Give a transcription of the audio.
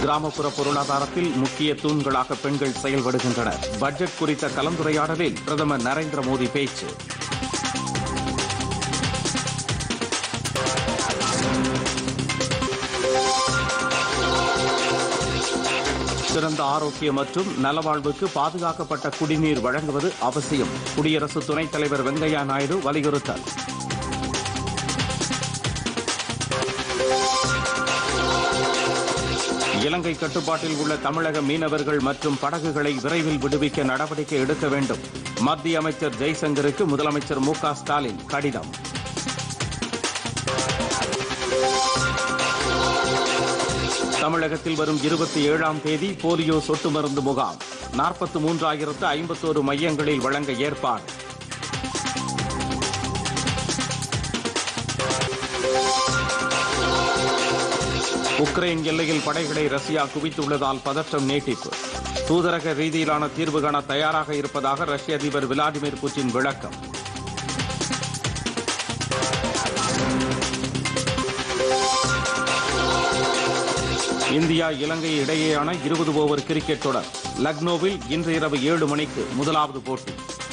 கிராமப்புற பொருளாதாரத்தில் முக்கிய தூண்களாக பெண்கள் செயல்படுகின்றனர் பட்ஜெட் குறித்த கலந்துரையாடலில் பிரதமர் நரேந்திர மோடி பேச்சு சிறந்த ஆரோக்கியம் மற்றும் நலவாழ்வுக்கு பாதுகாக்கப்பட்ட குடிநீர் வழங்குவது அவசியம் குடியரசு துணைத் தலைவர் வெங்கையா நாயுடு வலியுறுத்தல் இலங்கை கட்டுப்பாட்டில் உள்ள தமிழக மீனவர்கள் மற்றும் படகுகளை விரைவில் விடுவிக்க நடவடிக்கை எடுக்க வேண்டும் மத்திய அமைச்சர் ஜெய்சங்கருக்கு முதலமைச்சர் மு க ஸ்டாலின் கடிதம் தமிழகத்தில் வரும் இருபத்தி ஏழாம் தேதி போலியோ சொட்டு மருந்து முகாம் நாற்பத்தி மூன்றாயிரத்து ஐம்பத்தோரு மையங்களில் வழங்க ஏற்பாடு உக்ரைன் எல்லையில் படைகளை ரஷ்யா குவித்துள்ளதால் பதற்றம் நீட்டிப்பு தூதரக ரீதியிலான தீர்வு காண தயாராக இருப்பதாக ரஷ்ய அதிபர் விளாடிமிர் புட்டின் விளக்கம் இந்தியா இலங்கை இடையேயான இருபது ஓவர் கிரிக்கெட் தொடர் லக்னோவில் இன்று இரவு ஏழு மணிக்கு முதலாவது போட்டி